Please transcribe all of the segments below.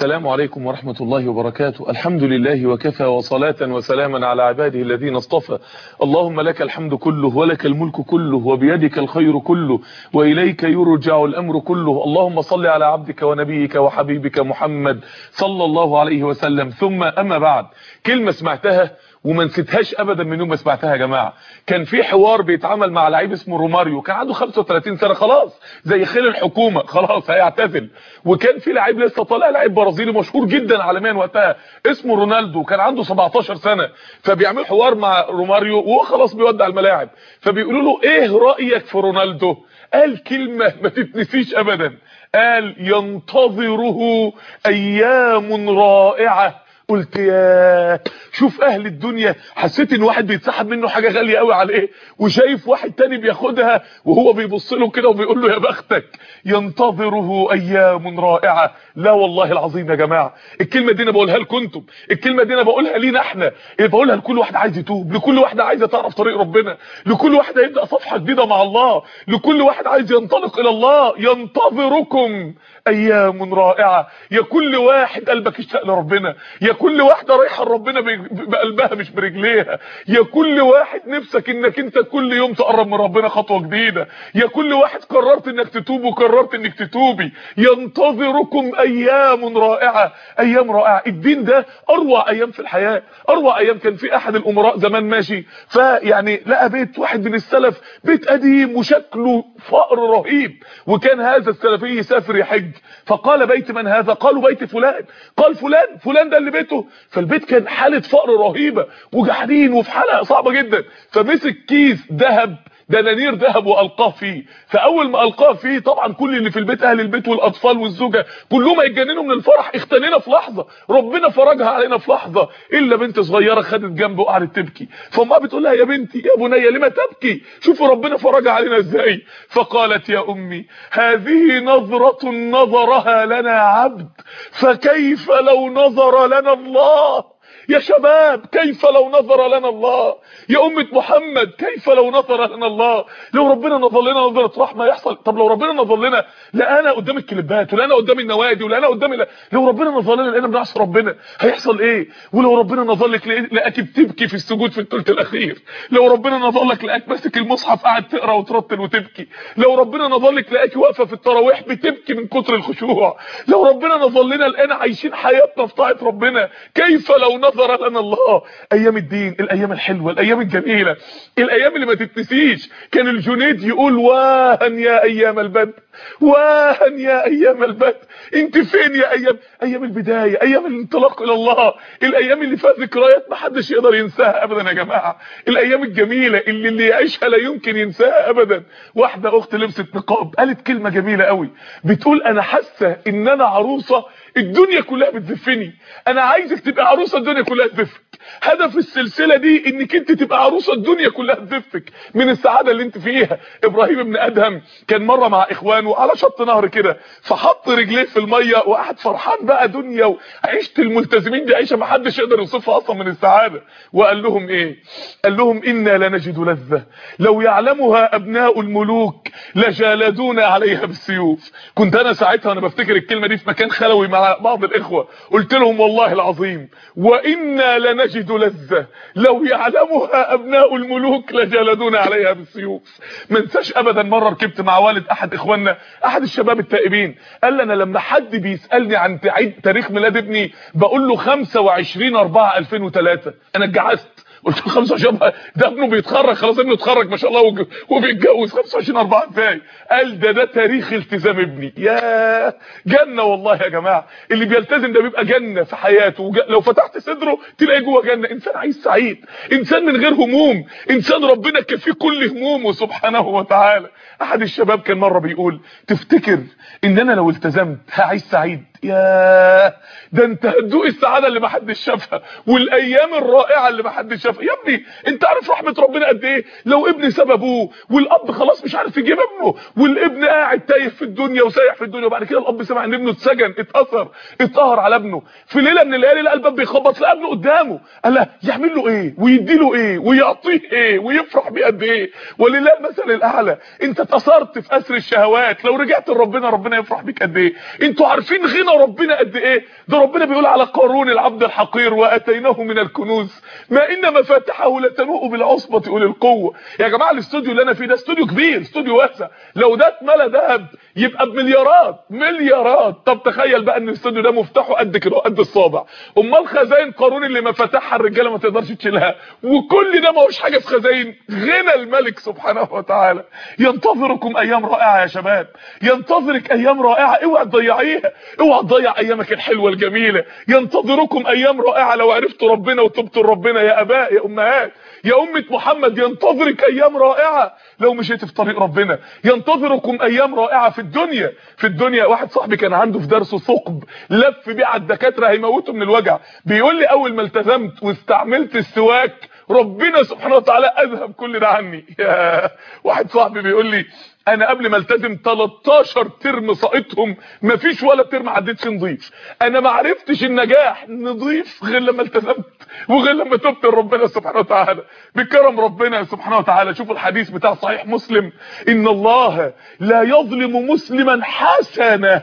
السلام عليكم ورحمة الله وبركاته الحمد لله وكفى وصلاة وسلاما على عباده الذين اصطفى اللهم لك الحمد كله ولك الملك كله وبيدك الخير كله وإليك يرجع الأمر كله اللهم صل على عبدك ونبيك وحبيبك محمد صلى الله عليه وسلم ثم أما بعد كلمة سمعتها وما نسيتهاش ابدا من يوم ما سمعتها يا جماعه كان في حوار بيتعمل مع لعيب اسمه روماريو كان عنده 35 سنه خلاص زي خيل الحكومه خلاص هيعتزل وكان في لعيب لسه طالع لعيب برازيلي مشهور جدا عالميا وقتها اسمه رونالدو كان عنده 17 سنه فبيعمل حوار مع روماريو وهو خلاص بيودع الملاعب فبيقولوا له ايه رايك في رونالدو قال كلمه ما تتنسيش ابدا قال ينتظره ايام رائعه قلت يا شوف اهل الدنيا حسيت ان واحد بيتسحب منه حاجه غاليه قوي عليه وشايف واحد تاني بياخدها وهو بيبص له كده وبيقول له يا بختك ينتظره ايام رائعه لا والله العظيم يا جماعه الكلمه دي انا بقولها لكم انتم الكلمه دي انا بقولها لينا احنا بقولها لكل واحد عايز يتوب لكل واحد عايزه تعرف طريق ربنا لكل واحد هيبدا صفحه جديده مع الله لكل واحد عايز ينطلق الى الله ينتظركم ايام رائعه يا كل واحد قلبك اشتاق لربنا يا كل واحده رايحه لربنا بقلبها مش برجليها يا كل واحد نفسك انك انت كل يوم تقرب من ربنا خطوه جديده يا كل واحد قررت انك تتوب وقررت انك تتوبي ينتظركم ايام رائعه ايام رائعه الدين ده اروع ايام في الحياه اروع ايام كان في احد الامراء زمان ماشي فيعني لقى بيت واحد من السلف بيت قديم وشكله فقر رهيب وكان هذا السلفي يسافر يحج فقال بيت من هذا قالوا بيت فلان قال فلان فلان ده اللي بيته فالبيت كان حاله فقر رهيبه وجحدين وفي حاله صعبه جدا فمسك كيس ذهب دنانير ذهب والقاه فيه فاول ما القاه فيه طبعا كل اللي في البيت اهل البيت والاطفال والزوجه كلهم هيتجننوا من الفرح اختنينا في لحظه ربنا فرجها علينا في لحظه الا بنت صغيره خدت جنبه وقعدت تبكي فامها بتقول لها يا بنتي يا بنيه لما تبكي شوفوا ربنا فرجها علينا ازاي فقالت يا امي هذه نظره نظرها لنا عبد فكيف لو نظر لنا الله يا شباب كيف لو نظر لنا الله يا أمة محمد كيف لو نظر لنا الله لو ربنا نظر لنا نظرة رحمة يحصل طب لو ربنا نظر لنا لا أنا قدام الكليبات ولا أنا قدام النوادي ولا أنا قدام لا. لو ربنا نظر لنا لأنا بنعصي ربنا هيحصل إيه ولو ربنا نظر لك لقاك بتبكي في السجود في الثلث الأخير لو ربنا نظر لك لقاك ماسك المصحف قاعد تقرا وترتل وتبكي لو ربنا نظر لك لقاك واقفة في التراويح بتبكي من كتر الخشوع لو ربنا نظر لنا لقانا عايشين حياتنا في طاعة ربنا كيف لو نظر نظر لنا الله ايام الدين الايام الحلوه الايام الجميله الايام اللي ما تتنسيش كان الجنيد يقول واهن يا ايام البدر واهن يا ايام البدر انت فين يا ايام ايام البدايه ايام الانطلاق الى الله الايام اللي فيها ذكريات ما حدش يقدر ينساها ابدا يا جماعه الايام الجميله اللي اللي يعيشها لا يمكن ينساها ابدا واحده اخت لبست نقاب قالت كلمه جميله قوي بتقول انا حاسه ان انا عروسه الدنيا كلها بتزفني انا عايزك تبقى عروسه الدنيا كلها تزفك هدف السلسله دي انك انت تبقى عروسه الدنيا كلها تزفك من السعاده اللي انت فيها ابراهيم ابن ادهم كان مره مع اخوانه على شط نهر كده فحط رجليه في الميه وقعد فرحان بقى دنيا وعيشه الملتزمين دي عيشه ما حدش يقدر يوصفها اصلا من السعاده وقال لهم ايه قال لهم انا لنجد لذه لو يعلمها ابناء الملوك لجالدونا عليها بالسيوف كنت انا ساعتها وانا بفتكر الكلمه دي في مكان خلوي مع بعض الاخوه قلت لهم والله العظيم وانا لنجد لذه لو يعلمها ابناء الملوك لجالدونا عليها بالسيوف ما انساش ابدا مره ركبت مع والد احد اخواننا احد الشباب التائبين قال لي انا لما حد بيسالني عن تاريخ ميلاد ابني بقول له 25 4 2003 انا اتجعزت قلت له 25 ده ابنه بيتخرج خلاص ابنه اتخرج ما شاء الله وبيتجوز 25 4 ازاي قال ده ده تاريخ التزام ابني يا جنه والله يا جماعه اللي بيلتزم ده بيبقى جنه في حياته وج... لو فتحت صدره تلاقي جوه جنه انسان عايز سعيد انسان من غير هموم انسان ربنا كفيه كل همومه سبحانه وتعالى احد الشباب كان مره بيقول تفتكر ان انا لو التزمت هعيش سعيد يا ده انت هتدوق السعاده اللي ما حدش شافها والايام الرائعه اللي ما حدش شافها يا ابني انت عارف رحمه ربنا قد ايه لو ابن ساب ابوه والاب خلاص مش عارف يجيب ابنه والابن قاعد تايه في الدنيا وسايح في الدنيا وبعد كده الاب سمع ان ابنه اتسجن اتاثر اتقهر على ابنه في ليله من الليالي لقى الباب بيخبط لقى ابنه قدامه قال له يعمل له ايه ويدي له ايه ويعطيه ايه ويفرح بيه قد ايه ولله المثل الاعلى انت اتاثرت في اسر الشهوات لو رجعت لربنا ربنا يفرح بيك قد ايه انتوا عارفين غنى ربنا قد ايه ده ربنا بيقول على قارون العبد الحقير واتيناه من الكنوز ما ان مفاتحه لتنوء بالعصبه اولي القوه يا جماعه الاستوديو اللي انا فيه ده استوديو كبير استوديو واسع لو ده اتملى ذهب يبقى بمليارات مليارات طب تخيل بقى ان الاستوديو ده مفتاحه قد كده قد الصابع امال خزاين قارون اللي مفاتحها الرجاله ما تقدرش تشيلها وكل ده ما هوش حاجه في خزاين غنى الملك سبحانه وتعالى ينتظركم ايام رائعه يا شباب ينتظرك ايام رائعه اوعى تضيعيها اوعى تضيع ايامك الحلوه الجميله ينتظركم ايام رائعه لو عرفتوا ربنا وتبتوا لربنا يا اباء يا امهات يا امه محمد ينتظرك ايام رائعه لو مشيت في طريق ربنا ينتظركم ايام رائعه في الدنيا في الدنيا واحد صاحبي كان عنده في درسه ثقب لف بيه على الدكاتره هيموته من الوجع بيقول لي اول ما التزمت واستعملت السواك ربنا سبحانه وتعالى اذهب كل ده عني يا واحد صاحبي بيقول لي انا قبل ما التزم 13 ترم ساقطهم مفيش ولا ترم عديت نظيف انا ما عرفتش النجاح نظيف غير لما التزمت وغير لما تبت لربنا سبحانه وتعالى بكرم ربنا سبحانه وتعالى شوفوا الحديث بتاع صحيح مسلم ان الله لا يظلم مسلما حسنه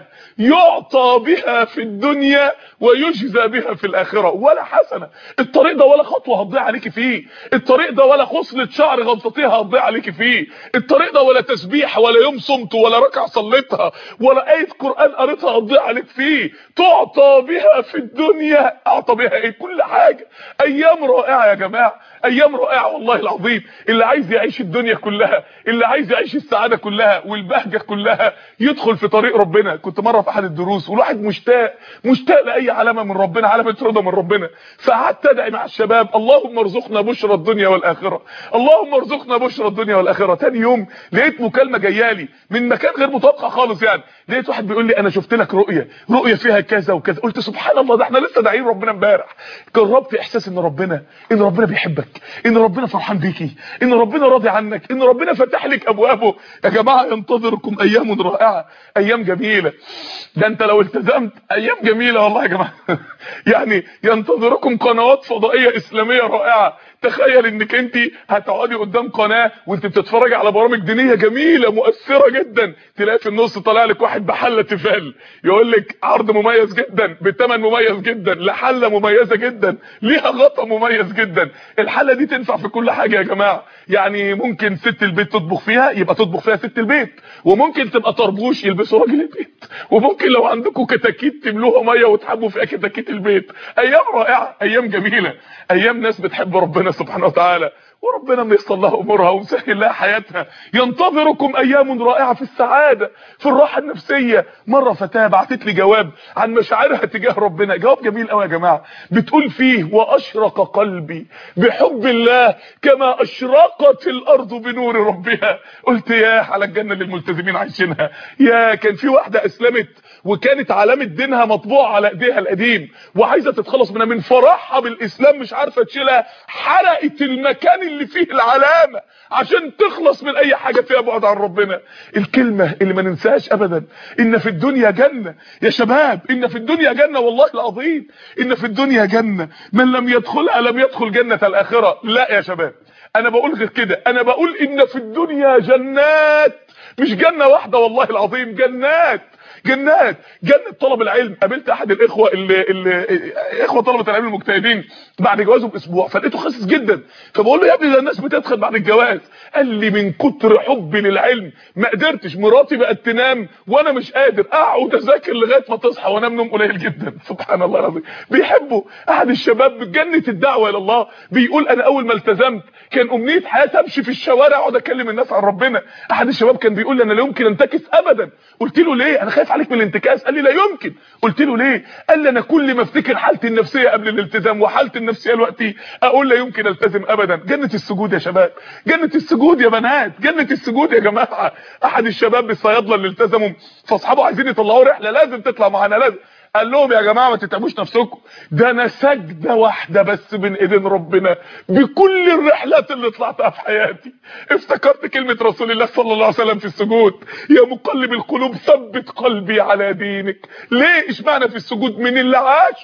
يعطى بها في الدنيا ويجزى بها في الاخره ولا حسنه الطريق ده ولا خطوه هتضيع عليكي فيه الطريق ده ولا خصله شعر غلطتيها هتضيع عليكي فيه الطريق ده ولا تسبيح ولا يوم صمت ولا ركعه صليتها ولا ايه قران قريتها هتضيع عليك فيه تعطى بها في الدنيا اعطى بها ايه كل حاجه ايام رائعه يا جماعه ايام رائعه والله العظيم اللي عايز يعيش الدنيا كلها اللي عايز يعيش السعاده كلها والبهجه كلها يدخل في طريق ربنا كنت مره في احد الدروس والواحد مشتاق مشتاق لاي علامه من ربنا علامه رضا من ربنا فقعدت ادعي مع الشباب اللهم ارزقنا بشرى الدنيا والاخره اللهم ارزقنا بشرى الدنيا والاخره تاني يوم لقيت مكالمه جايه من مكان غير متوقع خالص يعني لقيت واحد بيقول لي انا شفت لك رؤيه رؤيه فيها كذا وكذا قلت سبحان الله ده احنا لسه داعين ربنا امبارح جربت احساس ان ربنا ان ربنا بيحبك ان ربنا فرحان بيكي ان ربنا راضي عنك ان ربنا فتح لك ابوابه يا جماعه ينتظركم ايام رائعه ايام جميله ده انت لو التزمت ايام جميله والله يا جماعه يعني ينتظركم قنوات فضائيه اسلاميه رائعه تخيل انك انت هتقعدي قدام قناه وانت بتتفرجي على برامج دينيه جميله مؤثره جدا تلاقي في النص طالع لك واحد بحله تفال يقول لك عرض مميز جدا بثمن مميز جدا لحله مميزه جدا ليها غطا مميز جدا الحله دي تنفع في كل حاجه يا جماعه يعني ممكن ست البيت تطبخ فيها يبقى تطبخ فيها ست البيت وممكن تبقى طربوش يلبسوا راجل البيت وممكن لو عندكم كتاكيت تملوها ميه وتحبوا فيها كتاكيت البيت ايام رائعه ايام جميله ايام ناس بتحب ربنا سبحانه وتعالى وربنا ميسر لها امورها ومسهل لها حياتها ينتظركم ايام رائعه في السعاده في الراحه النفسيه مره فتاه بعتت لي جواب عن مشاعرها تجاه ربنا جواب جميل قوي يا جماعه بتقول فيه واشرق قلبي بحب الله كما اشرقت الارض بنور ربها قلت يا على الجنه اللي الملتزمين عايشينها يا كان في واحده اسلمت وكانت علامه دينها مطبوعه على ايديها القديم وعايزه تتخلص منها من فرحها بالاسلام مش عارفه تشيلها حرقت المكان اللي فيه العلامه عشان تخلص من اي حاجه فيها بعد عن ربنا الكلمه اللي ما ننساهاش ابدا ان في الدنيا جنه يا شباب ان في الدنيا جنه والله العظيم ان في الدنيا جنه من لم يدخلها لم يدخل جنه الاخره لا يا شباب انا بقول غير كده انا بقول ان في الدنيا جنات مش جنه واحده والله العظيم جنات جنات جنة طلب العلم قابلت احد الاخوة اللي, اللي اخوة طلبة العلم المجتهدين بعد جوازه باسبوع فلقيته خاسس جدا فبقول له يا ابني ده الناس بتدخل بعد الجواز قال لي من كتر حبي للعلم ما قدرتش مراتي بقت تنام وانا مش قادر اقعد اذاكر لغايه ما تصحى وانام نوم قليل جدا سبحان الله العظيم بيحبوا احد الشباب بجنة الدعوه الى الله بيقول انا اول ما التزمت كان امنيه حياتي امشي في الشوارع اقعد اكلم الناس عن ربنا احد الشباب كان بيقول لي انا لا يمكن انتكس ابدا قلت له ليه انا خايف عليك من الانتكاس قال لي لا يمكن قلت له ليه قال لي انا كل ما افتكر حالتي النفسيه قبل الالتزام وحالتي النفسيه دلوقتي اقول لا يمكن التزم ابدا جنه السجود يا شباب جنه السجود يا بنات جنه السجود يا جماعه احد الشباب الصيادله اللي التزموا فاصحابه عايزين يطلعوا رحله لازم تطلع معانا لازم قال لهم يا جماعه ما تتعبوش نفسكم ده انا سجده واحده بس بين ايدين ربنا بكل الرحلات اللي طلعتها في حياتي افتكرت كلمه رسول الله صلى الله عليه وسلم في السجود يا مقلب القلوب ثبت قلبي على دينك ليه اشمعنى في السجود من اللي عاشوا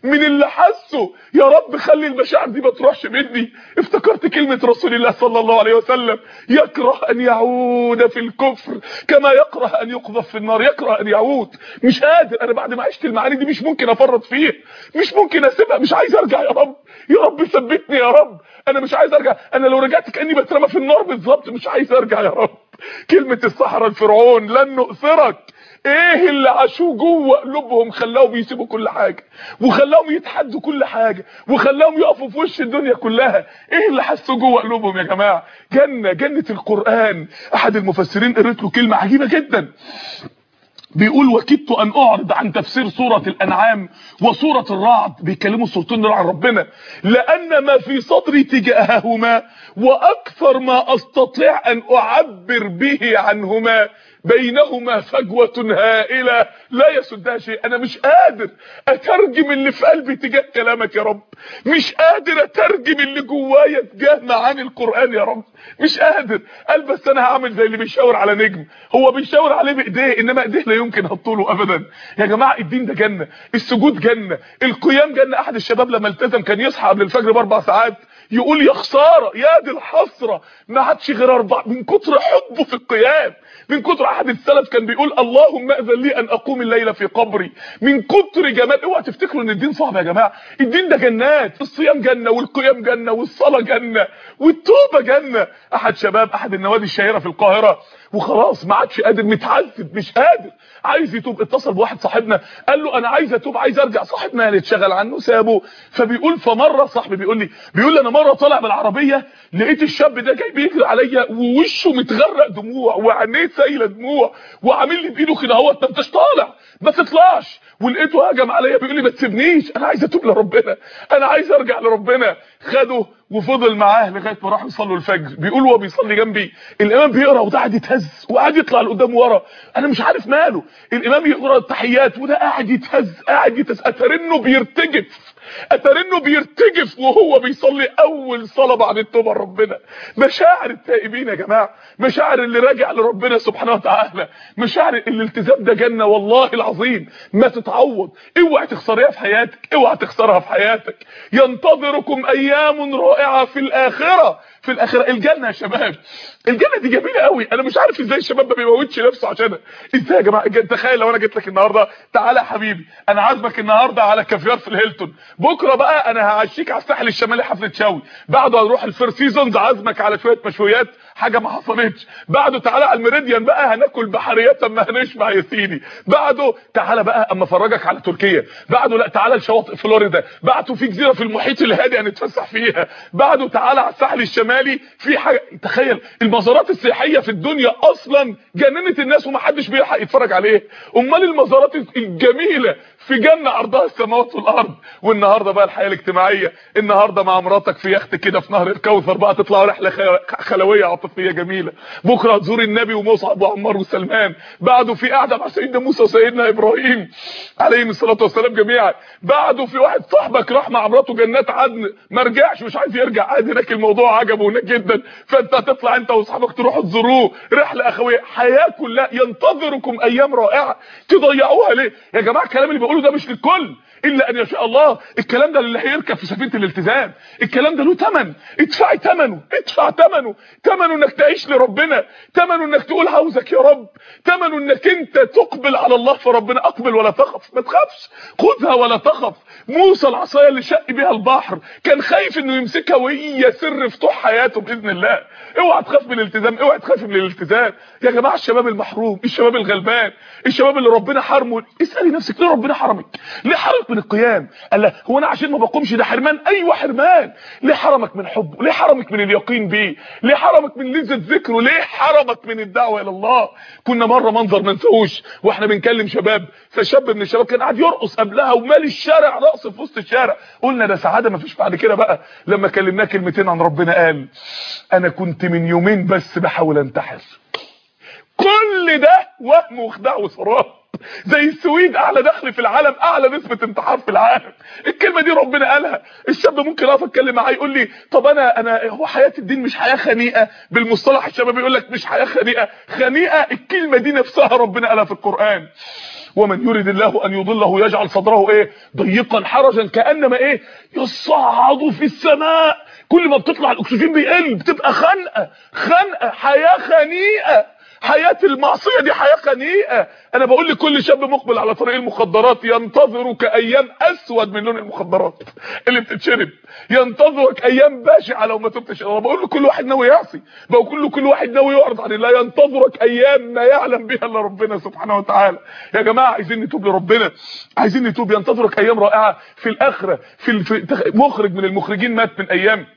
من اللي حسه يا رب خلي المشاعر دي ما تروحش مني افتكرت كلمة رسول الله صلى الله عليه وسلم يكره ان يعود في الكفر كما يكره ان يقذف في النار يكره ان يعود مش قادر انا بعد ما عشت المعاني دي مش ممكن افرط فيها مش ممكن اسيبها مش عايز ارجع يا رب يا رب ثبتني يا رب انا مش عايز ارجع انا لو رجعت كاني بترمى في النار بالظبط مش عايز ارجع يا رب كلمة الصحراء الفرعون لن نؤثرك ايه اللي عاشوه جوه قلوبهم خلاهم يسيبوا كل حاجه وخلاهم يتحدوا كل حاجه وخلاهم يقفوا في وش الدنيا كلها ايه اللي حسوا جوه قلوبهم يا جماعه جنه جنه القران احد المفسرين قريت له كلمه عجيبه جدا بيقول وكدت ان اعرض عن تفسير سورة الانعام وسورة الرعد بيتكلموا السورتين دول عن ربنا لان ما في صدري تجاههما واكثر ما استطيع ان اعبر به عنهما بينهما فجوة هائلة لا يسدها شيء انا مش قادر اترجم اللي في قلبي تجاه كلامك يا رب مش قادر اترجم اللي جوايا تجاه معاني القرآن يا رب مش قادر قال بس انا هعمل زي اللي بيشاور على نجم هو بيشاور عليه بايديه انما ايديه لا يمكن هتطوله ابدا يا جماعه الدين ده جنه السجود جنه القيام جنه احد الشباب لما التزم كان يصحى قبل الفجر باربع ساعات يقول يا خساره يا دي الحسره ما عادش غير اربع من كتر حبه في القيام من كتر احد السلف كان بيقول اللهم اذن لي ان اقوم الليله في قبري من كتر جمال اوعى تفتكروا ان الدين صعب يا جماعه الدين ده جنات الصيام جنه والقيام جنه والصلاه جنه والتوبه جنه احد شباب احد النوادي الشهيره في القاهره وخلاص ما عادش قادر متعذب مش قادر عايز يتوب اتصل بواحد صاحبنا قال له انا عايز اتوب عايز ارجع صاحبنا اللي اتشغل عنه سابه فبيقول فمره صاحبي بيقول لي بيقول لي انا مره طالع بالعربيه لقيت الشاب ده جاي بيجري عليا ووشه متغرق دموع وعينيه سايله دموع وعامل لي بايده كده اهوت ما انتش طالع ما تطلعش ولقيته هجم عليا بيقول لي ما تسيبنيش انا عايز اتوب لربنا انا عايز ارجع لربنا خده وفضل معاه لغايه ما راحوا يصلوا الفجر بيقول وهو بيصلي جنبي الامام بيقرا وده قاعد يتهز وقاعد يطلع لقدام ورا انا مش عارف ماله الامام يقرا التحيات وده قاعد يتهز قاعد يتهز اترنه بيرتجف اترنه بيرتجف وهو بيصلي اول صلاه بعد التوبه لربنا مشاعر التائبين يا جماعه مشاعر اللي راجع لربنا سبحانه وتعالى مشاعر الالتزام ده جنه والله العظيم ما تتعوض اوعى تخسريها في حياتك اوعى تخسرها في حياتك ينتظركم ايام رائعه في الاخره في الاخره الجنه يا شباب الجنه دي جميله قوي انا مش عارف ازاي الشباب ما بيموتش نفسه عشانها ازاي يا جماعه تخيل لو انا جيت لك النهارده تعالى يا حبيبي انا عازمك النهارده على كافيار في الهيلتون بكره بقى انا هعشيك على الساحل الشمالي حفله شوي بعده هنروح الفير سيزونز عازمك على شويه مشويات حاجه ما حصلتش بعده تعالى على الميريديان بقى هناكل بحريات اما هنشبع يا سيدي بعده تعالى بقى اما افرجك على تركيا بعده لا تعالى لشواطئ فلوريدا بعده في جزيره في المحيط الهادي هنتفسح فيها بعده تعالى على الساحل الشمالي في حاجه تخيل المزارات السياحيه في الدنيا اصلا جننت الناس ومحدش بيلحق يتفرج عليه امال المزارات الجميله في جنه عرضها السماوات والارض والنهارده بقى الحياه الاجتماعيه النهارده مع مراتك في يخت كده في نهر الكوثر بقى تطلعوا رحله خلويه عاطفيه جميله بكره تزور النبي ومصعب وعمار وسلمان بعده في قعده مع سيدنا موسى وسيدنا ابراهيم عليهم الصلاه والسلام جميعا بعده في واحد صاحبك راح مع مراته جنات عدن ما رجعش مش عايز يرجع عادي هناك الموضوع عجبه هناك جدا فانت هتطلع انت واصحابك تروحوا تزوروه رحله اخويه حياه كلها ينتظركم ايام رائعه تضيعوها ليه يا جماعه الكلام اللي بقوله ده مش للكل الا ان يشاء الله الكلام ده اللي هيركب في سفينه الالتزام الكلام ده له ثمن ادفعي ثمنه ادفع ثمنه ثمنه انك تعيش لربنا ثمنه انك تقول عاوزك يا رب ثمنه انك انت تقبل على الله فربنا اقبل ولا تخف ما تخافش خذها ولا تخف موسى العصايه اللي شق بيها البحر كان خايف انه يمسكها وهي سر فتوح حياته باذن الله اوعى تخاف من الالتزام اوعى تخاف من الالتزام يا جماعه الشباب المحروم الشباب الغلبان الشباب اللي ربنا حرمه اسالي نفسك ليه ربنا حرمك ليه حرمك من القيام قال لا هو انا عشان ما بقومش ده حرمان ايوه حرمان ليه حرمك من حبه ليه حرمك من اليقين بيه ليه حرمك من لذة ذكره ليه حرمك من الدعوه الى الله كنا مره منظر ما نسوش واحنا بنكلم شباب فشاب من الشباب كان قاعد يرقص قبلها ومال الشارع رقص في وسط الشارع قلنا ده سعاده ما فيش بعد كده بقى لما كلمناه كلمتين عن ربنا قال انا كنت من يومين بس بحاول انتحر كل ده وهم وخداع وسراب زي السويد اعلى دخل في العالم اعلى نسبه انتحار في العالم الكلمه دي ربنا قالها الشاب ممكن اقف اتكلم معاه يقول لي طب انا انا هو حياه الدين مش حياه خنيقه بالمصطلح الشباب يقول لك مش حياه خنيقه خنيقه الكلمه دي نفسها ربنا قالها في القران ومن يريد الله ان يضله يجعل صدره ايه ضيقا حرجا كانما ايه يصعد في السماء كل ما بتطلع الاكسجين بيقل بتبقى خنقه خنقه حياه خنيقه حياة المعصية دي حياة خنيئة انا بقول لكل شاب مقبل على طريق المخدرات ينتظرك ايام اسود من لون المخدرات اللي بتتشرب ينتظرك ايام بشعة لو ما تبتش انا بقول لكل واحد ناوي يعصي بقول لكل واحد ناوي يعرض عن الله ينتظرك ايام ما يعلم بها الا ربنا سبحانه وتعالى يا جماعة عايزين نتوب لربنا عايزين نتوب ينتظرك ايام رائعة في الاخرة في, في مخرج من المخرجين مات من ايام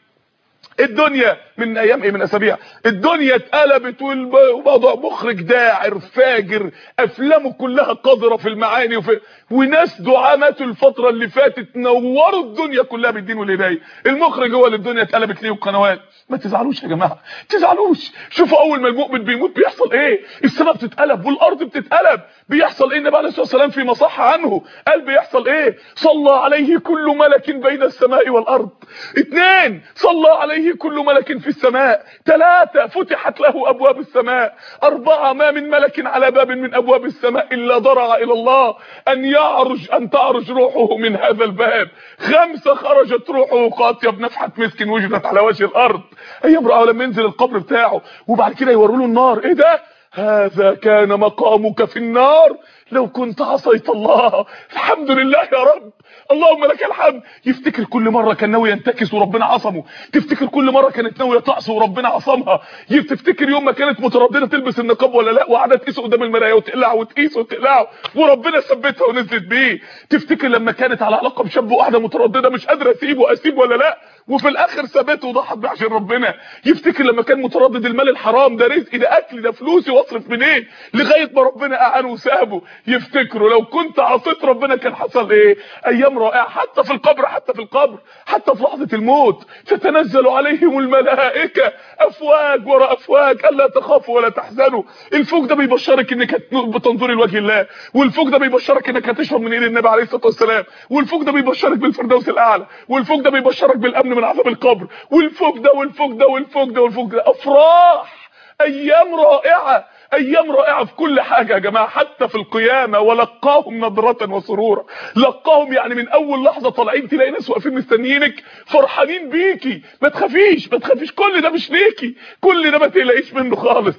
الدنيا من ايام ايه من اسابيع الدنيا اتقلبت والموضوع مخرج داعر فاجر افلامه كلها قذره في المعاني وفي وناس دعاة ماتوا الفتره اللي فاتت نوروا الدنيا كلها بالدين والهدايه المخرج هو اللي الدنيا اتقلبت ليه القنوات ما تزعلوش يا جماعه تزعلوش شوفوا اول ما المؤمن بيموت بيحصل ايه السماء بتتقلب والارض بتتقلب بيحصل ايه النبي عليه الصلاه والسلام في مصح عنه قال بيحصل ايه صلى عليه كل ملك بين السماء والارض اثنين صلى عليه كل ملك في السماء ثلاثة فتحت له ابواب السماء اربعة ما من ملك على باب من ابواب السماء الا ضرع الى الله ان يعرج ان تعرج روحه من هذا الباب خمسة خرجت روحه قاطية بنفحة مسك وجدت على وجه الارض ايام رأى لما ينزل القبر بتاعه وبعد كده يوروا له النار ايه ده هذا كان مقامك في النار لو كنت عصيت الله الحمد لله يا رب اللهم لك الحمد يفتكر كل مره كان ناوي ينتكس وربنا عصمه تفتكر كل مره كانت ناويه تعصي وربنا عصمها تفتكر يوم ما كانت متردده تلبس النقاب ولا لا وقاعده تقيس قدام المرايه وتقلع وتقيس وتقلع وربنا ثبتها ونزلت بيه تفتكر لما كانت على علاقه بشاب وقاعده متردده مش قادره اسيبه اسيب ولا لا وفي الاخر ثبته وضحت بيه عشان ربنا يفتكر لما كان متردد المال الحرام ده رزقي ده اكلي ده فلوسي واصرف منين لغايه ما ربنا اعانه وسابه يفتكروا لو كنت عصيت ربنا كان حصل ايه ايام رائعه حتى في القبر حتى في القبر حتى في لحظه الموت تتنزل عليهم الملائكه افواج ورا افواج الا تخافوا ولا تحزنوا الفوج ده بيبشرك انك بتنظري لوجه الله والفوج ده بيبشرك انك هتشرب من ايد النبي عليه الصلاه والسلام والفوج ده بيبشرك بالفردوس الاعلى والفوج ده بيبشرك بالامن من عذاب القبر والفوج ده والفوج ده والفوج ده والفوج ده افراح ايام رائعه ايام رائعه في كل حاجه يا جماعه حتى في القيامه ولقاهم نظره وسرورا لقاهم يعني من اول لحظه طالعين تلاقي ناس واقفين مستنيينك فرحانين بيكي ما تخافيش ما تخافيش كل ده مش ليكي كل ده ما تقلقيش منه خالص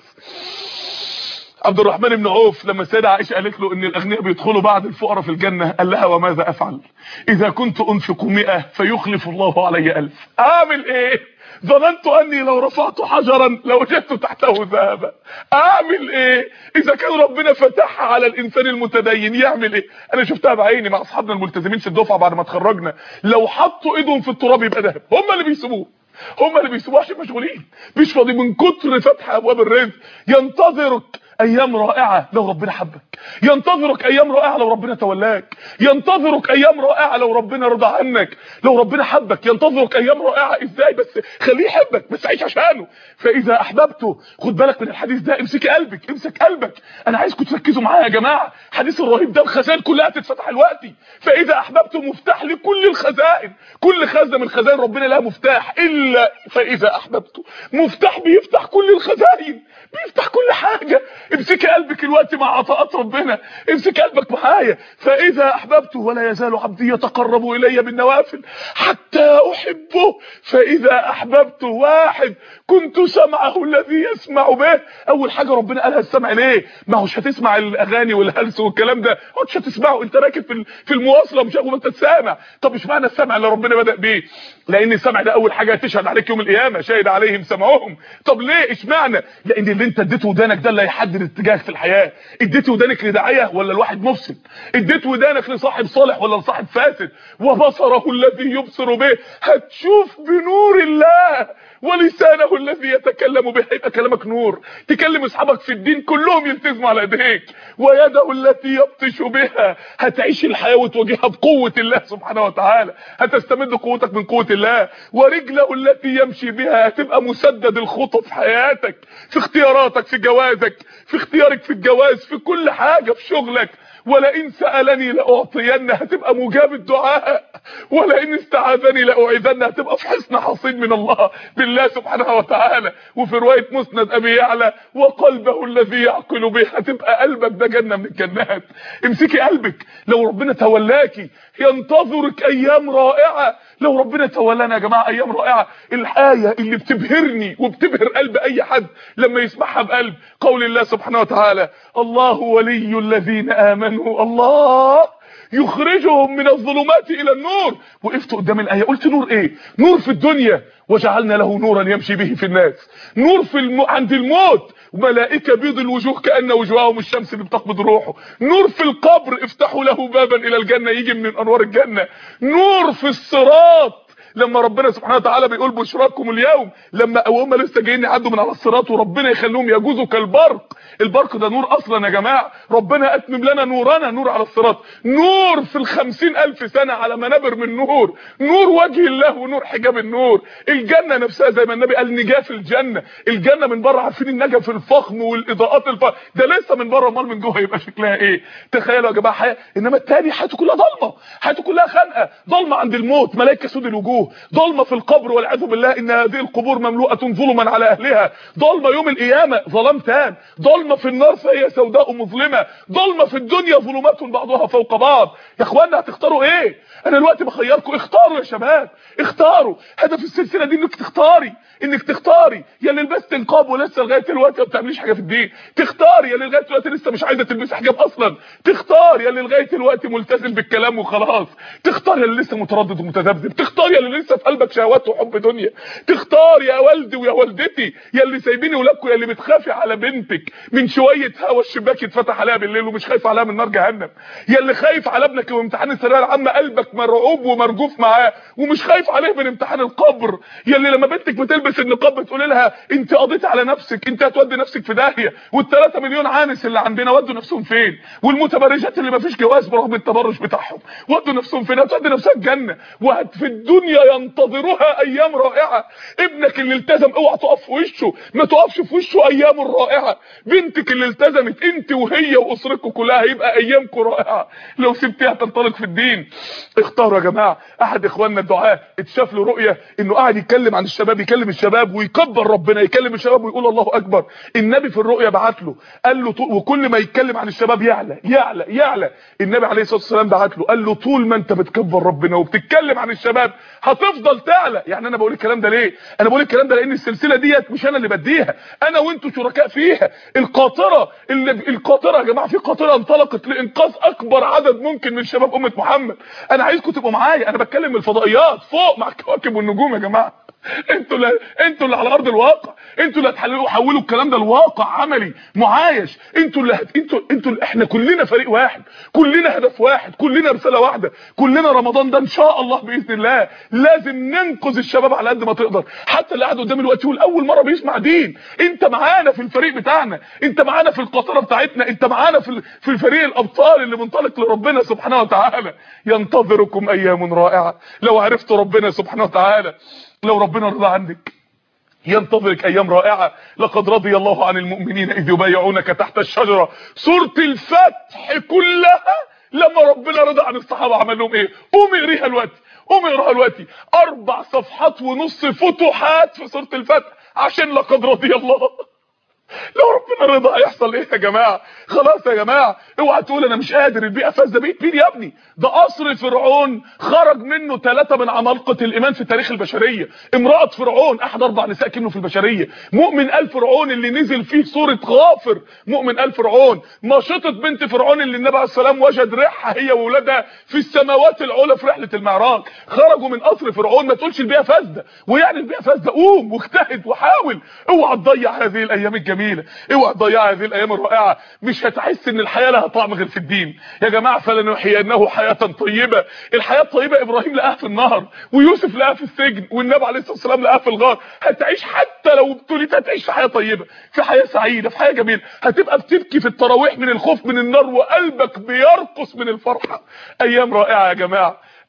عبد الرحمن بن عوف لما السيده عائشه قالت له ان الاغنياء بيدخلوا بعد الفقراء في الجنه قال لها وماذا افعل اذا كنت انفق 100 فيخلف الله علي ألف اعمل ايه ظننت اني لو رفعت حجرا لوجدت تحته ذهبا اعمل ايه اذا كان ربنا فتحها على الانسان المتدين يعمل ايه انا شفتها بعيني مع اصحابنا الملتزمين في الدفعه بعد ما اتخرجنا لو حطوا ايدهم في التراب يبقى ذهب هم اللي بيسيبوه هم اللي بيسيبوه عشان مشغولين مش فاضي من كتر فتح ابواب الرزق ينتظرك ايام رائعه لو ربنا حبك ينتظرك ايام رائعه لو ربنا تولاك ينتظرك ايام رائعه لو ربنا رضى عنك لو ربنا حبك ينتظرك ايام رائعه ازاي بس خليه يحبك بس عيش عشانه فاذا احببته خد بالك من الحديث ده امسك قلبك امسك قلبك انا عايزكم تركزوا معايا يا جماعه حديث الرهيب ده الخزائن كلها تتفتح دلوقتي فاذا احببته مفتاح لكل الخزائن كل خزنه من خزائن ربنا لها مفتاح الا فاذا احببته مفتاح بيفتح كل الخزائن بيفتح كل حاجه امسك قلبك الوقت مع عطاءات ربنا امسك قلبك معايا فاذا احببته ولا يزال عبدي يتقرب الي بالنوافل حتى احبه فاذا احببته واحد كنت سمعه الذي يسمع به اول حاجه ربنا قالها السمع ليه ما هوش هتسمع الاغاني والهلس والكلام ده مش هتسمعه انت راكب في في المواصله مش انت تسامع طب مش معنى السمع اللي ربنا بدا بيه لان السمع ده اول حاجه تشهد عليك يوم القيامه شاهد عليهم سمعهم طب ليه اشمعنى لان اللي انت اديته ودانك ده اللي هيحدد اتجاهك في الحياه اديت ودانك لداعيه ولا لواحد مفسد اديت ودانك لصاحب صالح ولا لصاحب فاسد وبصره الذي يبصر به هتشوف بنور الله ولسانه الذي يتكلم به هيبقى كلامك نور تكلم اصحابك في الدين كلهم يلتزموا على ايديك ويده التي يبطش بها هتعيش الحياه وتواجهها بقوه الله سبحانه وتعالى هتستمد قوتك من قوه الله ورجله التي يمشي بها هتبقى مسدد الخطى في حياتك في اختياراتك في جوازك في اختيارك في الجواز في كل حاجه في شغلك ولئن سالني لاعطين هتبقى مجاب الدعاء ولئن استعاذني لاعيذن هتبقى في حصن حصين من الله بالله سبحانه وتعالى وفي روايه مسند ابي يعلى وقلبه الذي يعقل به هتبقى قلبك ده جنه من الجنات امسكي قلبك لو ربنا تولاكي ينتظرك ايام رائعه لو ربنا تولانا يا جماعه ايام رائعه الايه اللي بتبهرني وبتبهر قلب اي حد لما يسمعها بقلب قول الله سبحانه وتعالى الله ولي الذين امنوا الله يخرجهم من الظلمات الى النور وقفت قدام الايه قلت نور ايه نور في الدنيا وجعلنا له نورا يمشي به في الناس نور في الم... عند الموت وملائكه بيض الوجوه كان وجوههم الشمس اللي بتقبض روحه نور في القبر افتحوا له بابا الى الجنه يجي من انوار الجنه نور في الصراط لما ربنا سبحانه وتعالى بيقول بشراكم اليوم لما هم لسه جايين يعدوا من على الصراط وربنا يخليهم يجوزوا كالبرق البرق ده نور اصلا يا جماعه ربنا اتمم لنا نورنا نور على الصراط نور في الخمسين الف سنه على منابر من نور نور وجه الله ونور حجاب النور الجنه نفسها زي ما النبي قال نجاه في الجنه الجنه من بره عارفين النجاه في الفخم والاضاءات الفخم ده لسه من بره امال من جوه يبقى شكلها ايه تخيلوا يا جماعه حياه انما التاني حياته كلها ضلمه حياته كلها خنقه ضلمه عند الموت ملائكه سود الوجوه ضلمه في القبر والعياذ بالله ان هذه القبور مملوءه ظلما على اهلها ضلمه يوم القيامه ظلام تام ضلمه في النار فهي سوداء مظلمه ضلمه في الدنيا ظلمات بعضها فوق بعض يا اخوانا هتختاروا ايه انا دلوقتي بخيركم اختاروا يا شباب اختاروا هدف السلسله دي انك تختاري انك تختاري يا اللي لبست نقاب ولسه لغايه دلوقتي ما بتعمليش حاجه في الدين تختاري يا اللي لغايه دلوقتي لسه مش عايزه تلبسي حجاب اصلا تختار يا اللي لغايه دلوقتي ملتزم بالكلام وخلاص تختار يا اللي لسه متردد ومتذبذب تختار يا اللي لسه في قلبك شهوات وحب دنيا تختار يا والدي ويا والدتي يا اللي سايبيني ولادكم يا اللي بتخافي على بنتك من شويه هوا الشباك يتفتح عليها بالليل ومش خايف عليها من نار جهنم يا اللي خايف على ابنك وامتحان الثانويه العامه قلبك مرعوب ومرجوف معاه ومش خايف عليه من امتحان القبر يا اللي لما بنتك بتلبس النقاب بتقول لها انت قضيتي على نفسك انت هتودي نفسك في داهيه وال3 مليون عانس اللي عندنا ودوا نفسهم فين والمتبرجات اللي ما فيش جواز برغم التبرج بتاعهم ودوا نفسهم فين هتودي نفسها الجنه وفي الدنيا ينتظرها ايام رائعه ابنك اللي التزم اوعى تقف في وشه ما تقفش في وشه ايام رائعه بنتك اللي التزمت انت وهي واسرتكم كلها هيبقى ايامكم رائعه لو سبتيها تنطلق في الدين اختاروا يا جماعه احد اخواننا الدعاه اتشاف له رؤيه انه قاعد يتكلم عن الشباب يكلم الشباب ويكبر ربنا يكلم الشباب ويقول الله اكبر النبي في الرؤيه بعت له قال له طول وكل ما يتكلم عن الشباب يعلى يعلى يعلى النبي عليه الصلاه والسلام بعت له قال له طول ما انت بتكبر ربنا وبتتكلم عن الشباب هتفضل تعلى يعني انا بقول الكلام ده ليه انا بقول الكلام ده لان السلسله ديت مش انا اللي بديها انا وانتوا شركاء فيها القاطره اللي القاطره يا جماعه في قاطره انطلقت لانقاذ اكبر عدد ممكن من شباب امه محمد انا عايزكم تبقوا معايا انا بتكلم من الفضائيات فوق مع الكواكب والنجوم يا جماعه انتوا اللي انتوا اللي على ارض الواقع انتوا اللي هتحللوا حولوا الكلام ده لواقع عملي معايش انتوا اللي هت... انتوا انتوا اللي... احنا كلنا فريق واحد كلنا هدف واحد كلنا رساله واحده كلنا رمضان ده ان شاء الله باذن الله لازم ننقذ الشباب على قد ما تقدر حتى اللي قاعد قدامي دلوقتي يقول اول مره بيسمع دين انت معانا في الفريق بتاعنا انت معانا في القطره بتاعتنا انت معانا في في الفريق الابطال اللي منطلق لربنا سبحانه وتعالى ينتظركم ايام رائعه لو عرفتوا ربنا سبحانه وتعالى لو ربنا رضى عنك ينتظرك ايام رائعه لقد رضي الله عن المؤمنين اذ يبايعونك تحت الشجره سوره الفتح كلها لما ربنا رضى عن الصحابه عمل لهم ايه قوم اقريها دلوقتي قوم اقراها دلوقتي اربع صفحات ونص فتوحات في سوره الفتح عشان لقد رضي الله لو ربنا رضى هيحصل ايه يا جماعه خلاص يا جماعه اوعى تقول انا مش قادر البيئه فاسده بيت مين يا ابني ده قصر فرعون خرج منه ثلاثه من عمالقه الايمان في تاريخ البشريه امراه فرعون احد اربع نساء كانوا في البشريه مؤمن ال فرعون اللي نزل فيه سوره غافر مؤمن ال فرعون ماشطه بنت فرعون اللي النبي عليه السلام وجد ريحها هي واولادها في السماوات العلى في رحله المعراج خرجوا من قصر فرعون ما تقولش البيئه فاسده ويعني البيئه فاسده قوم واجتهد وحاول اوعى تضيع هذه الايام الجميله جميله اوعى تضيع هذه الايام الرائعه مش هتحس ان الحياه لها طعم غير في الدين يا جماعه فلنحيينه حياه طيبه الحياه الطيبه ابراهيم لقاها في النهر ويوسف لقاها في السجن والنبي عليه الصلاه والسلام لقاها في الغار هتعيش حتى لو ابتليت هتعيش في حياه طيبه في حياه سعيده في حياه جميله هتبقى بتبكي في التراويح من الخوف من النار وقلبك بيرقص من الفرحه ايام رائعه يا جماعه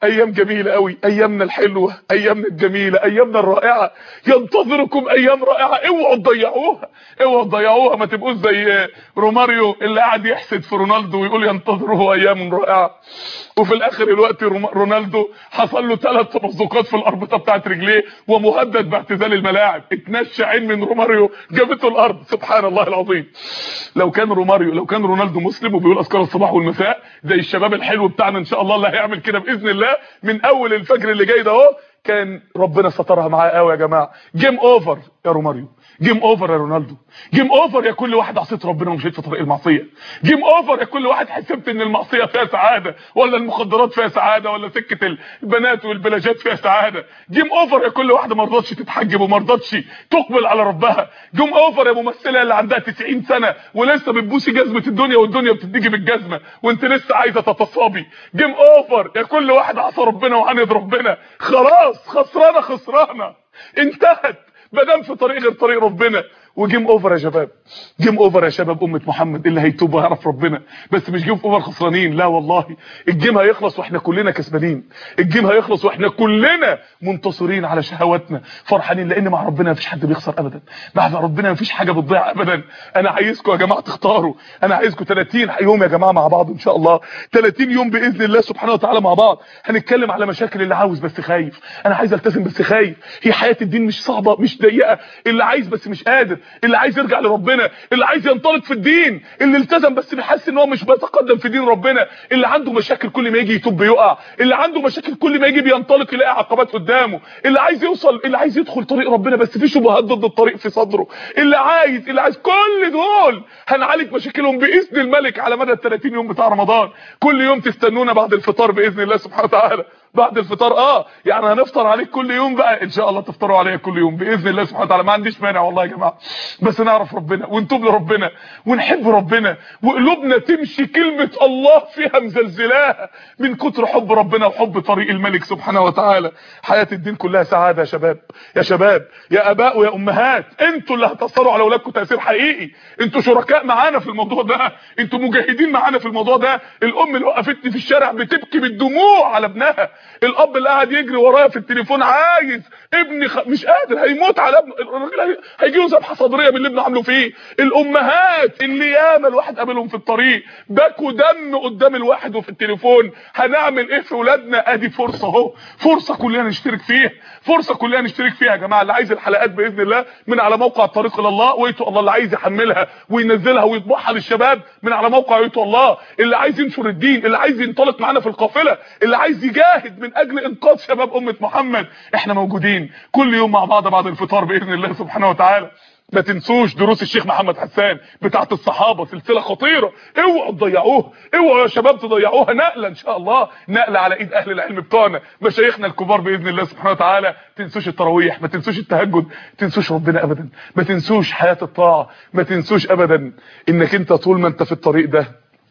ايام جميله قوي ايامنا الحلوه ايامنا الجميله ايامنا الرائعه ينتظركم ايام رائعه اوعوا تضيعوها اوعوا تضيعوها ما تبقوش زي روماريو اللي قاعد يحسد في رونالدو ويقول ينتظره ايام رائعه وفي الاخر الوقت رونالدو حصل له ثلاث تمزقات في الاربطه بتاعت رجليه ومهدد باعتزال الملاعب اتنشى عين من روماريو جابته الارض سبحان الله العظيم لو كان روماريو لو كان رونالدو مسلم وبيقول اذكار الصباح والمساء زي الشباب الحلو بتاعنا ان شاء الله اللي هيعمل كده باذن الله من اول الفجر اللي جاي ده اهو كان ربنا سترها معاه قوي يا جماعه جيم اوفر يا روماريو جيم اوفر يا رونالدو جيم اوفر يا كل واحد عصيت ربنا ومشيت في طريق المعصيه جيم اوفر يا كل واحد حسبت ان المعصيه فيها سعاده ولا المخدرات فيها سعاده ولا سكه البنات والبلاجات فيها سعاده جيم اوفر يا كل واحده ما رضتش تتحجب وما رضتش تقبل على ربها جيم اوفر يا ممثله اللي عندها 90 سنه ولسه بتبوسي جزمه الدنيا والدنيا بتديكي بالجزمه وانت لسه عايزه تتصابي جيم اوفر يا كل واحد عصى ربنا وعاند ربنا خلاص خسرانه خسرانه انتهت مادام في طريق غير طريق ربنا وجيم اوفر يا شباب جيم اوفر يا شباب امه محمد اللي هيتوب ويعرف ربنا بس مش جيم اوفر خسرانين لا والله الجيم هيخلص واحنا كلنا كسبانين الجيم هيخلص واحنا كلنا منتصرين على شهواتنا فرحانين لان مع ربنا مفيش حد بيخسر ابدا مع ربنا مفيش حاجه بتضيع ابدا انا عايزكم يا جماعه تختاروا انا عايزكم 30 يوم يا جماعه مع بعض ان شاء الله 30 يوم باذن الله سبحانه وتعالى مع بعض هنتكلم على مشاكل اللي عاوز بس خايف انا عايز التزم بس خايف هي حياه الدين مش صعبه مش ضيقه اللي عايز بس مش قادر اللي عايز يرجع لربنا اللي عايز ينطلق في الدين اللي التزم بس بيحس ان هو مش بيتقدم في دين ربنا اللي عنده مشاكل كل ما يجي يتوب بيقع اللي عنده مشاكل كل ما يجي بينطلق يلاقي عقبات قدامه اللي عايز يوصل اللي عايز يدخل طريق ربنا بس في شبهات ضد الطريق في صدره اللي عايز اللي عايز كل دول هنعالج مشاكلهم باذن الملك على مدى ال 30 يوم بتاع رمضان كل يوم تستنونا بعد الفطار باذن الله سبحانه وتعالى بعد الفطار اه يعني هنفطر عليك كل يوم بقى ان شاء الله تفطروا عليا كل يوم باذن الله سبحانه وتعالى ما عنديش مانع والله يا جماعه بس نعرف ربنا ونتوب لربنا ونحب ربنا وقلوبنا تمشي كلمه الله فيها مزلزلاها من كتر حب ربنا وحب طريق الملك سبحانه وتعالى حياه الدين كلها سعاده يا شباب يا شباب يا اباء ويا امهات انتوا اللي هتاثروا على اولادكم تاثير حقيقي انتوا شركاء معانا في الموضوع ده انتوا مجاهدين معانا في الموضوع ده الام اللي وقفتني في الشارع بتبكي بالدموع على ابنها الاب اللي قاعد يجري ورايا في التليفون عايز ابني خ... مش قادر هيموت على ابنه الراجل هيجي له ذبحه صدريه من اللي ابنه عامله فيه الامهات اللي ياما الواحد قابلهم في الطريق باكوا دم قدام الواحد وفي التليفون هنعمل ايه في ولادنا ادي فرصه اهو فرصه كلنا نشترك فيها فرصه كلنا نشترك فيها يا جماعه اللي عايز الحلقات باذن الله من على موقع الطريق الى الله ويتو الله اللي عايز يحملها وينزلها ويطبعها للشباب من على موقع يتو الله اللي عايز ينشر الدين اللي عايز ينطلق معانا في القافله اللي عايز يجاهد من اجل انقاذ شباب امه محمد احنا موجودين كل يوم مع بعض بعد الفطار باذن الله سبحانه وتعالى ما تنسوش دروس الشيخ محمد حسان بتاعه الصحابه سلسله خطيره اوعوا تضيعوها اوعوا يا شباب تضيعوها نقله ان شاء الله نقله على ايد اهل العلم بتوعنا مشايخنا الكبار باذن الله سبحانه وتعالى تنسوش التراويح ما تنسوش التهجد ما تنسوش ربنا ابدا ما تنسوش حياه الطاعه ما تنسوش ابدا انك انت طول ما انت في الطريق ده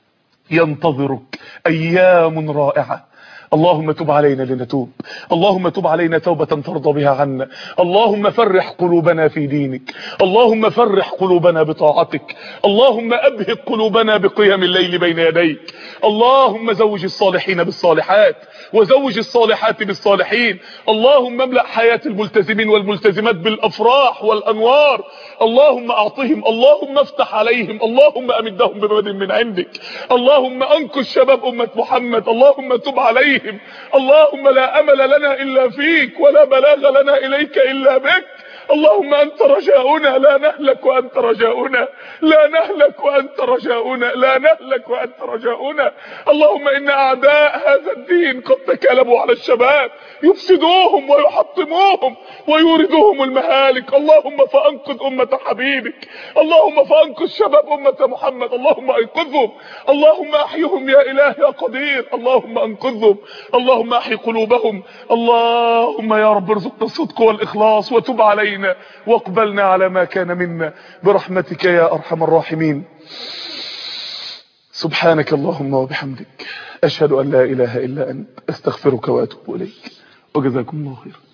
ينتظرك ايام رائعه اللهم تب علينا لنتوب اللهم تب علينا توبة ترضى بها عنا اللهم فرح قلوبنا في دينك اللهم فرح قلوبنا بطاعتك اللهم أبهق قلوبنا بقيام الليل بين يديك اللهم زوج الصالحين بالصالحات وزوج الصالحات بالصالحين اللهم املأ حياة الملتزمين والملتزمات بالأفراح والأنوار اللهم أعطهم اللهم افتح عليهم اللهم أمدهم بمدد من عندك اللهم أنقذ شباب أمة محمد اللهم تب عليهم عليهم اللهم لا أمل لنا إلا فيك ولا بلاغ لنا إليك إلا بك اللهم أنت رجاؤنا لا نهلك وأنت رجاؤنا لا نهلك وأنت رجاؤنا لا نهلك وأنت رجاؤنا اللهم إن أعداء هذا الدين قد تكالبوا على الشباب يفسدوهم ويحطموهم ويوردوهم المهالك اللهم فأنقذ أمة حبيبك اللهم فأنقذ شباب أمة محمد اللهم أنقذهم اللهم أحيهم يا إله يا قدير اللهم أنقذهم اللهم أحي قلوبهم اللهم يا رب ارزقنا الصدق والإخلاص وتب علينا واقبلنا على ما كان منا برحمتك يا أرحم الراحمين سبحانك اللهم وبحمدك أشهد أن لا إله إلا أنت أستغفرك وأتوب إليك وجزاكم الله خيرا